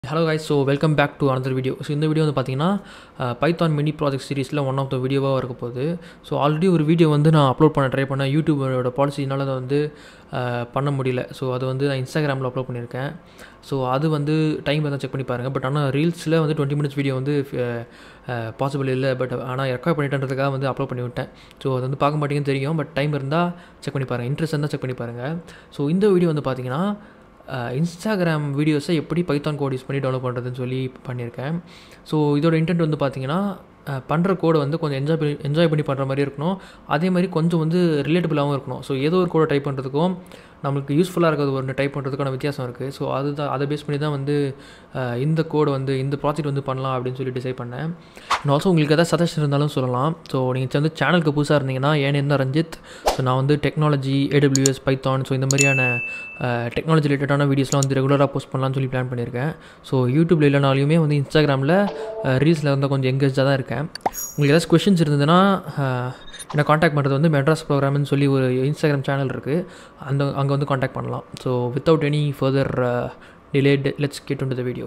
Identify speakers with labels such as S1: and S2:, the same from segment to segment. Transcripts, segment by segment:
S1: hello guys so welcome back to another video so இந்த video வந்து பார்த்தீங்கன்னா Python mini project சீரிஸில் one of the வீடியோவாக இருக்க போகுது ஸோ ஆல்ரெடி ஒரு வீடியோ வந்து நான் அப்லோட் பண்ண ட்ரை பண்ணேன் யூடியூபோட பாலிசினால அதை வந்து அஹ், பண்ண முடியல ஸோ அது வந்து நான் இன்ஸ்டாகிராமில் அப்லோட் பண்ணியிருக்கேன் ஸோ அது வந்து டைம் தான் செக் பண்ணி பாருங்கள் பட் ஆனால் ரீல்ஸில் வந்து டுவெண்ட்டி மினிட்ஸ் வீடியோ வந்து பாசிபிள் இல்லை பட் ஆனால் ரெக்கார்ட் பண்ணிட்டேன்றதுக்காக வந்து அப்லோட் பண்ணி விட்டேன் ஸோ அது வந்து பார்க்க மாட்டேங்குன்னு தெரியும் பட் டைம் இருந்தால் செக் பண்ணி பாருங்கள் இன்ட்ரெஸ்ட் இருந்தால் செக் பண்ணி பாருங்கள் ஸோ இந்த வீடியோ வந்து பார்த்தீங்கன்னா இன்ஸ்டாகிராம் வீடியோஸை எப்படி பைத்தான் கோட் யூஸ் பண்ணி டெவலப் பண்ணுறதுன்னு சொல்லி பண்ணியிருக்கேன் ஸோ இதோட இன்டென்ட் வந்து பார்த்தீங்கன்னா பண்ணுற கோடை வந்து கொஞ்சம் என்ஜாய் பண்ணி என்ஜாய் பண்ணி பண்ணுற மாதிரி இருக்கணும் அதே மாதிரி கொஞ்சம் வந்து ரிலேட்டபிளாகவும் இருக்கணும் ஸோ ஏதோ ஒரு கோடை டைப் பண்ணுறதுக்கும் நம்மளுக்கு யூஸ்ஃபுல்லாக இருக்கிறது ஒன்று டைப் பண்ணுறதுக்கான வித்தியாசம் இருக்குது ஸோ அதுதான் அதை பேஸ் பண்ணி தான் வந்து அஹ், இந்த கோடை வந்து இந்த ப்ராஜெக்ட் வந்து பண்ணலாம் அப்படின்னு சொல்லி டிசைட் பண்ணேன் அண்ட் ஆல்சோ உங்களுக்கு எதாவது சஜஷன் இருந்தாலும் சொல்லலாம் ஸோ நீங்கள் வந்து சேனலுக்கு புதுசாக இருந்தீங்கன்னா ஏன் என்ன ரஞ்சித் ஸோ நான் வந்து டெக்னாலஜி ஏடபிள்யூஎஸ் பைத்தான் ஸோ இந்த மாதிரியான டெக்னாலஜி ரிலேட்டடான வீடியோஸ்லாம் வந்து ரெகுலராக போஸ்ட் பண்ணலாம்னு சொல்லி பிளான் பண்ணியிருக்கேன் ஸோ யூடியூப்ல இல்லைனாலுமே வந்து இன்ஸ்டாகிராமில் ரீல்ஸில் வந்து கொஞ்சம் எங்கேஜாக தான் இருக்கேன் உங்களுக்கு ஏதாச்சும் கொஷின்ஸ் இருந்ததுன்னா அஹ், என்னை காண்டாக்ட் பண்ணுறது வந்து மெட்ராஸ் ப்ரோக்ராம்னு சொல்லி ஒரு இன்ஸ்டாகிராம் சேனல் இருக்குது அந்த அங்கே வந்து காண்டாக்ட் பண்ணலாம் so without any further delay let's get to the video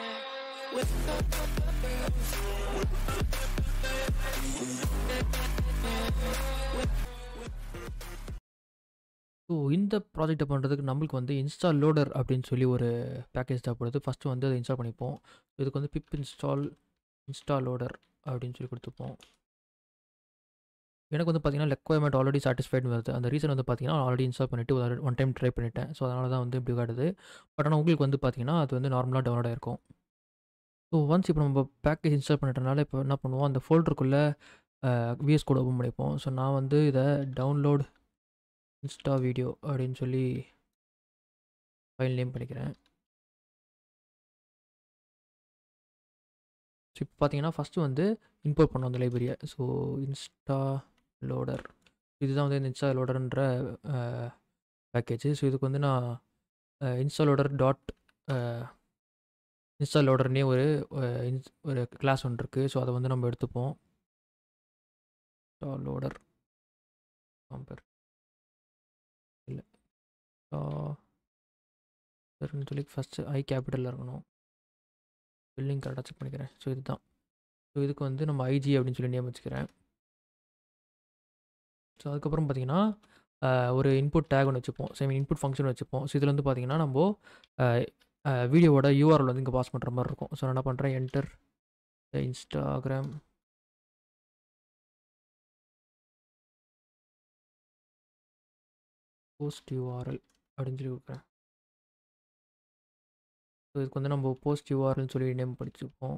S1: so இந்த ப்ராஜெக்ட்டை பண்ணுறதுக்கு நம்மளுக்கு வந்து இன்ஸ்டால் லோடர் அப்படின்னு சொல்லி ஒரு பேக்கேஜ் தேவைப்படுது ஃபஸ்ட்டு வந்து அதை இன்ஸ்டால் பண்ணிப்போம் இதுக்கு வந்து பிப் இன்ஸ்டால் இன்ஸ்டால் லோடர் அப்படின்னு சொல்லி கொடுத்துப்போம் எனக்கு வந்து பார்த்தீங்கன்னா ரெக்குவயர்மெண்ட் ஆல்ரெடி சாட்டிஸ்ஃபைட் வருது அந்த ரீசன் வந்து பார்த்தீங்கன்னா ஆல்ரெடி இன்ஸ்டால் பண்ணிவிட்டு ஒரு ஒன் டைம் ட்ரை பண்ணிட்டேன் ஸோ அதனால தான் வந்து இப்படி காட்டுது பட் ஆனால் உங்களுக்கு வந்து பார்த்தீங்கன்னா அது வந்து நார்மலாக டவுன்லோட் ஆயிருக்கும் ஸோ ஒன்ஸ் இப்போ நம்ம பேக்கேஜ் இன்ஸ்டால் பண்ணிட்டனால இப்போ என்ன பண்ணுவோம் அந்த ஃபோல்டருக்குள்ளே விஎஸ் கோட் ஓப்பன் பண்ணிப்போம் ஸோ நான் வந்து இதை டவுன்லோட் இன்ஸ்டா வீடியோ அப்படின்னு சொல்லி ஃபைல் நேம் பண்ணிக்கிறேன் ஸோ இப்போ பார்த்தீங்கன்னா ஃபஸ்ட்டு வந்து இம்போர்ட் பண்ணோம் அந்த லைப்ரரியை ஸோ இன்ஸ்டா லோடர் இதுதான் வந்து இந்த இன்ஸ்டா லோடர்ன்ற பேக்கேஜ் ஸோ இதுக்கு வந்து நான் இன்ஸ்டா லோடர் டாட் இன்ஸ்டா லோடர்னே ஒரு அஹ், ins- ஒரு கிளாஸ் ஒன்று இருக்குது ஸோ அதை வந்து நம்ம எடுத்துப்போம் இன்ஸ்டா லோடர் காம்பர் இல்லை சரின்னு சொல்லி ஃபஸ்ட்டு ஐ கேபிட்டலில் இருக்கணும் பில்லிங் கரெக்டாக செக் பண்ணிக்கிறேன் ஸோ இதுதான் ஸோ இதுக்கு வந்து நம்ம ஐஜி அப்படின்னு சொல்லி நேம் வச்சுக்கிறேன் ஸோ அதுக்கப்புறம் பார்த்தீங்கன்னா ஆஹ், ஒரு இன்புட் டேக் ஒன்று வச்சுப்போம் ஸோ இன்புட் ஃபங்க்ஷன் வச்சுப்போம் ஸோ இதில் வந்து பார்த்தீங்கன்னா நம்ம வீடியோவோட யூஆர்எல் வந்து இங்கே பாஸ் பண்ணுற மாதிரி இருக்கும் ஸோ நான் என்ன பண்ணுறேன் என்டர் இன்ஸ்டாகிராம் போஸ்ட் யூஆர்எல் அப்படின்னு சொல்லி கொடுக்குறேன் ஸோ இதுக்கு வந்து நம்ம போஸ்ட் யூஆர்எல்னு சொல்லி நேம் படிச்சுப்போம்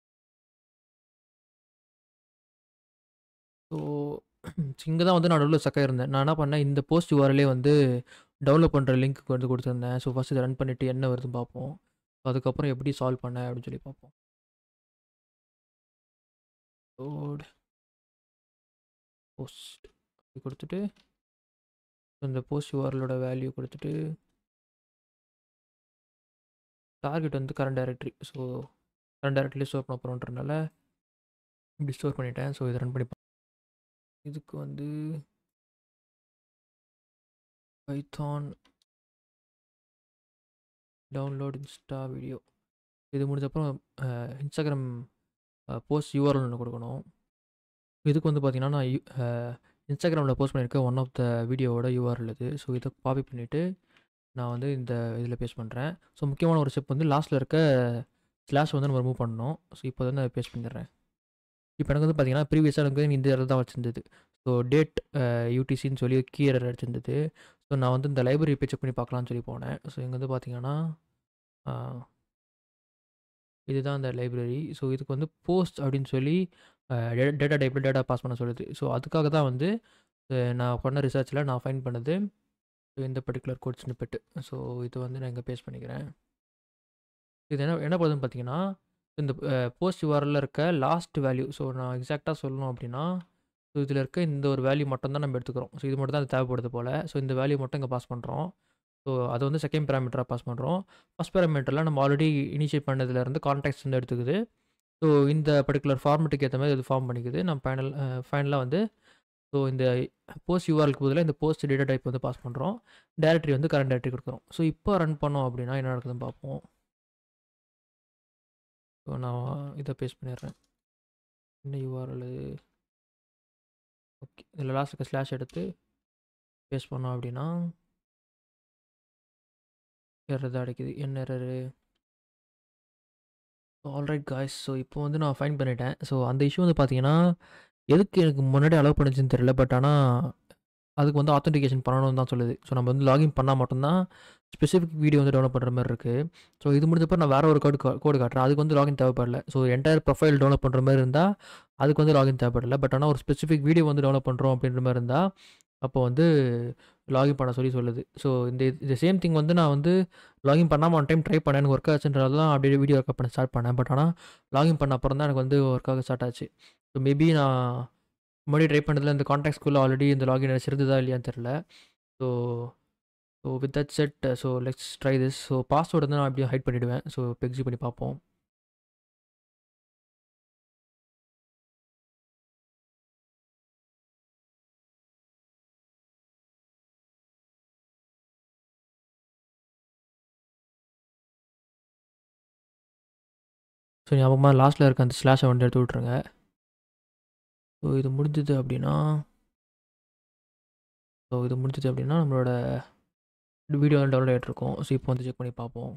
S1: ஸோ இங்கே தான் வந்து நான் நடுவில் சக்க இருந்தேன் நான் என்ன பண்ணேன் இந்த போஸ்ட் யூஆர்எல்லே வந்து டவுன்லோட் பண்ணுற லிங்க்கு வந்து கொடுத்துருந்தேன் ஸோ ஃபஸ்ட் இதை ரன் பண்ணிவிட்டு என்ன வருதுன்னு பார்ப்போம் ஸோ அதுக்கப்புறம் எப்படி சால்வ் பண்ணேன் அப்படின்னு சொல்லி பார்ப்போம் லோட் போஸ்ட் கொடுத்துட்டு இந்த போஸ்ட் யூஆர்எலோட வேல்யூ கொடுத்துட்டு டார்கெட் வந்து current directory so current directory store பண்ண போகிறோன்றனால இப்படி ஸ்டோர் பண்ணிட்டேன் ஸோ இதை ரன் பண்ணி பா- இதுக்கு வந்து பைத்தான் டவுன்லோட் இன்ஸ்டா வீடியோ இது முடிஞ்சப்பறம் இன்ஸ்டாகிராம் போஸ்ட் யூஆர்எல் ஒன்று கொடுக்கணும் இதுக்கு வந்து பார்த்தீங்கன்னா நான் இன்ஸ்டாகிராமில் போஸ்ட் பண்ணியிருக்க ஒன் ஆஃப் த வீடியோவோட யூஆர்எல் இது ஸோ இதை காப்பி பண்ணிவிட்டு நான் வந்து இந்த இதில் பேஸ்ட் பண்ணுறேன் ஸோ முக்கியமான ஒரு ஸ்டெப் வந்து லாஸ்ட்டில் இருக்க ஸ்லாஷ் வந்து நம்ம ரிமூவ் பண்ணணும் ஸோ இப்போ வந்து நான் பேஸ்ட் பண்ணிடுறேன் இப்போ எனக்கு வந்து பார்த்தீங்கன்னா ப்ரீவியஸாக எனக்கு இந்த இடத்துல தான் வச்சிருந்தது ஸோ டேட் யூடிசின்னு சொல்லி கீழர் அடிச்சிருந்தது ஸோ நான் வந்து இந்த லைப்ரரி போய் செக் பண்ணி பார்க்கலாம்னு சொல்லி போனேன் ஸோ இங்கே வந்து பார்த்தீங்கன்னா ஆஹ், இதுதான் அந்த லைப்ரரி ஸோ இதுக்கு வந்து போஸ்ட் அப்படின்னு சொல்லி டேட்டா டைப்பில் டேட்டா பாஸ் பண்ண சொல்லுது ஸோ அதுக்காக தான் வந்து அஹ், நான் பண்ண ரிசர்ச்சில் நான் ஃபைன் பண்ணது ஸோ இந்த பர்டிகுலர் கோட் ஸ்னிப்பெட்டு ஸோ இது வந்து நான் இங்கே பேஸ்ட் பண்ணிக்கிறேன் இது என்ன என்ன பண்ணுதுன்னு பார்த்தீங்கன்னா இந்த போஸ்ட் யூஆரில் இருக்க லாஸ்ட் வேல்யூ ஸோ நான் எக்ஸாக்டாக சொல்லணும் அப்படின்னா ஸோ இதில் இருக்க இந்த ஒரு வேல்யூ மட்டும் தான் நம்ம எடுத்துக்கிறோம் ஸோ இது மட்டும் தான் அது தேவைப்படுது போல் ஸோ இந்த வேல்யூ மட்டும் இங்கே பாஸ் பண்ணுறோம் ஸோ அது வந்து செகண்ட் பேராமீட்டராக பாஸ் பண்ணுறோம் ஃபஸ்ட் பேராமீட்டரில் நம்ம ஆல்ரெடி இனிஷியேட் பண்ணதுலேருந்து கான்டாக்ட்ஸ் வந்து எடுத்துக்குது ஸோ இந்த பர்டிகுலர் ஃபார்மெட்டுக்கு ஏற்ற மாதிரி இது ஃபார்ம் பண்ணிக்குது நம்ம ஃபைனல் ஃபைனலாக வந்து ஸோ இந்த போஸ்ட் யூஆருக்கு பதிலாக இந்த போஸ்ட் டேட்டா டைப் வந்து பாஸ் பண்ணுறோம் டேரக்டரி வந்து கரண்ட் டேரக்டரி கொடுக்குறோம் ஸோ இப்போ ரன் பண்ணோம் அப்படின்னா என்ன நடக்குதுன்னு பார்ப்போம் ஸோ நான் இதை பேஸ்ட் பண்ணிடுறேன் என்ன யூஆர்எல் ஓகே இதில் லாஸ்ட்டுக்கு ஸ்லாஷ் எடுத்து பேஸ்ட் பண்ணோம் அப்படின்னா எரர் தான் அடைக்குது என்ன எரரு ஆல்ரைட் காய்ஸ் ஸோ இப்போ வந்து நான் ஃபைன் பண்ணிட்டேன் ஸோ அந்த இஷ்யூ வந்து பார்த்தீங்கன்னா எதுக்கு எனக்கு முன்னாடி அலோவ் பண்ணுச்சுன்னு தெரியல பட் ஆனால் அதுக்கு வந்து ஆத்தென்டிகேஷன் பண்ணணும்னு தான் சொல்லுது ஸோ நம்ம வந்து லாகின் பண்ணால் மட்டும்தான் ஸ்பெசிஃபிக் வீடியோ வந்து டெவலப் பண்ணுற மாதிரி இருக்குது ஸோ இது முடிஞ்சப்போ நான் வேறு ஒரு கோடு கோடு காட்டுறேன் அதுக்கு வந்து லாகின் தேவைப்படல ஸோ என்டையர் ப்ரொஃபைல் டெவலப் பண்ணுற மாதிரி இருந்தால் அதுக்கு வந்து லாகின் தேவைப்படல பட் ஆனால் ஒரு ஸ்பெசிஃபிக் வீடியோ வந்து டெவலப் பண்ணுறோம் அப்படின்ற மாதிரி இருந்தால் அப்போ வந்து லாகின் பண்ண சொல்லி சொல்லுது ஸோ இந்த இந்த சேம் திங் வந்து நான் வந்து லாகின் பண்ணாமல் ஒன் டைம் ட்ரை பண்ணேன் எனக்கு ஒர்க் ஆச்சுன்றது தான் அப்படியே வீடியோ ரெக்கார்ட் பண்ண ஸ்டார்ட் பண்ணேன் பட் ஆனால் லாகின் பண்ண அப்புறம் தான் எனக்கு வந்து ஒர்க் ஆக ஸ்டார்ட் ஆச்சு ஸோ மேபி நான் முன்னாடி ட்ரை பண்ணதில் இந்த காண்டாக்ட் ஸ்கூலில் ஆல்ரெடி இந்த லாகின் எனக்கு இருந்ததா இல்லையான்னு தெரில so so with that set so let's try this so password வந்து நான் அப்படியே ஹைட் பண்ணிவிடுவேன் ஸோ இப்போ எக்ஸிட் பண்ணி பார்ப்போம் ஸோ ஞாபகமாக லாஸ்ட்டில் இருக்க அந்த ஸ்லாஷை வந்து எடுத்து விட்ருங்க ஸோ இது முடிஞ்சது அப்படின்னா ஸோ இது முடிஞ்சது அப்படின்னா நம்மளோட வீடியோ டவுன்லோட் ஆகிட்ருக்கோம் ஸோ இப்போ வந்து செக் பண்ணி பார்ப்போம்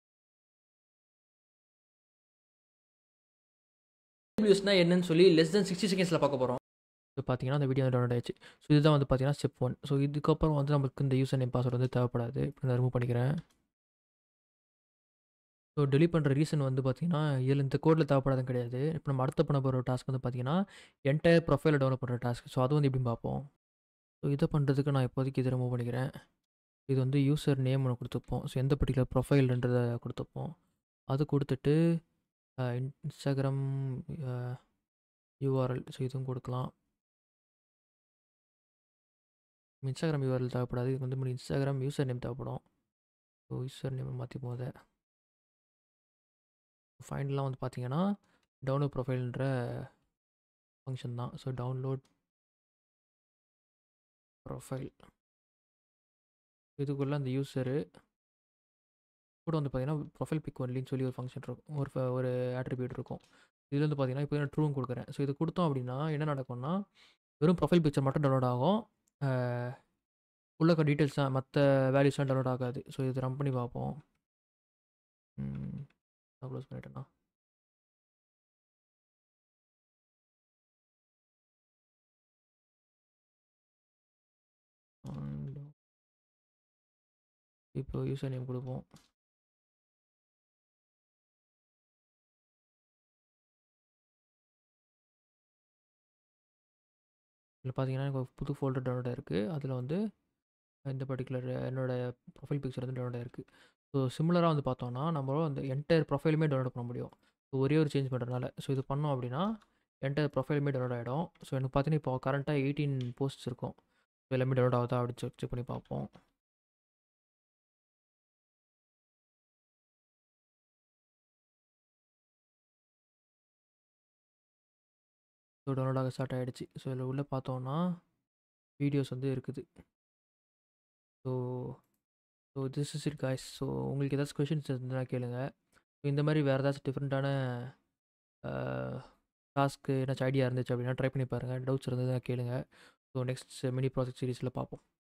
S1: வீடியோஸ்னால் என்னன்னு சொல்லி லெஸ் தென் சிக்ஸ்டி செகண்ட்ஸில் பார்க்க போகிறோம் ஸோ பார்த்தீங்கன்னா அந்த வீடியோ டவுன்லோட் ஆயிடுச்சு ஸோ இதுதான் வந்து பார்த்தீங்கன்னா ஸ்டெப் ஒன் ஸோ இதுக்கப்புறம் வந்து நமக்கு இந்த யூசர் நேம் பாஸ்வேர்டு வந்து தேவைப்படாது இப்போ நான் ரிமூவ் பண்ணிக்கிறேன் ஸோ டெலிட் பண்ணுற ரீசன் வந்து பார்த்தீங்கன்னா இதில் இந்த கோடில் தேவைப்படாதும் கிடையாது இப்போ நம்ம அடுத்த பண்ண போகிற டாஸ்க் வந்து பார்த்தீங்கன்னா என்டையர் ப்ரொஃபைலை டெவலப் பண்ணுற டாஸ்க் ஸோ அது வந்து எப்படி பார்ப்போம் ஸோ இதை பண்ணுறதுக்கு நான் இப்போதைக்கு இதை ரிமூவ் பண்ணிக்கிறேன் இது வந்து யூசர் நேம் ஒன்று கொடுத்துப்போம் ஸோ எந்த பர்டிகுலர் ப்ரொஃபைல்ன்றதை கொடுத்துப்போம் அது கொடுத்துட்டு இன்ஸ்டாகிராம் யூஆர்எல் ஸோ இதுவும் கொடுக்கலாம் இன்ஸ்டாகிராம் யூஆர்எல் தேவைப்படாது இதுக்கு வந்து இன்ஸ்டாகிராம் யூசர் நேம் தேவைப்படும் ஸோ யூசர் நேம் மாற்றிப்போம் அதை ஃபைனலாக வந்து பார்த்தீங்கன்னா டவுன்லோட் ப்ரொஃபைல்ன்ற ஃபங்க்ஷன் தான் ஸோ டவுன்லோட் ப்ரொஃபைல் இதுக்குள்ளே அந்த யூஸரு கூட வந்து பார்த்தீங்கன்னா ப்ரொஃபைல் பிக் ஒன்லின்னு சொல்லி ஒரு ஃபங்க்ஷன் இருக்கும் ஒரு ஒரு ஆட்ரிபியூட் இருக்கும் இதில் வந்து பார்த்தீங்கன்னா இப்போ நான் ட்ரூவும் கொடுக்குறேன் ஸோ இது கொடுத்தோம் அப்படின்னா என்ன நடக்கும்னா வெறும் ப்ரொஃபைல் பிக்சர் மட்டும் டவுன்லோட் ஆகும் உள்ள டீட்டெயில்ஸ் தான் மற்ற வேல்யூஸ்லாம் டவுன்லோட் ஆகாது ஸோ இது ரன் பண்ணி பார்ப்போம் நான் க்ளோஸ் பண்ணிட்டேன்னா இப்போ யூசர் நேம் கொடுப்போம் இதில் பார்த்தீங்கன்னா எனக்கு புது ஃபோல்டர் டவுன்லோட் ஆயிருக்கு அதில் வந்து இந்த பர்டிகுலர் என்னோடய ப்ரொஃபைல் பிக்சர் வந்து டவுன்லோட் ஆயிருக்கு ஸோ சிமிலராக வந்து பார்த்தோன்னா நம்மளும் அந்த என்டையர் ப்ரொஃபைலுமே டவுன்லோட் பண்ண முடியும் ஸோ ஒரே ஒரு சேஞ்ச் பண்ணுறதுனால ஸோ இது பண்ணோம் அப்படின்னா என்டையர் ப்ரொஃபைலுமே டவுன்லோட் ஆகிடும் ஸோ எனக்கு பார்த்தீங்கன்னா இப்போ கரண்ட்டாக எயிட்டீன் போஸ்ட்ஸ் இருக்கும் ஸோ எல்லாமே டவுன்லோட் ஆகுதா அப்படி செக் செக் பண்ணி பார்ப்போம் ஸோ டவுன்லோட் ஆக ஸ்டார்ட் ஆகிடுச்சு ஸோ இதில் உள்ளே பார்த்தோன்னா வீடியோஸ் வந்து இருக்குது so so this is it guys so உங்களுக்கு ஏதாச்சும் கொஷின்ஸ் இருந்ததுன்னா கேளுங்க ஸோ இந்த மாதிரி வேறு ஏதாச்சும் டிஃப்ரெண்ட்டான டாஸ்க்கு ஏதாச்சும் ஐடியா இருந்துச்சு அப்படின்னா ட்ரை பண்ணி பாருங்கள் டவுட்ஸ் இருந்ததுன்னா கேளுங்க ஸோ நெக்ஸ்ட் மினி ப்ராஜெக்ட் சீரீஸில் பார்ப்போம்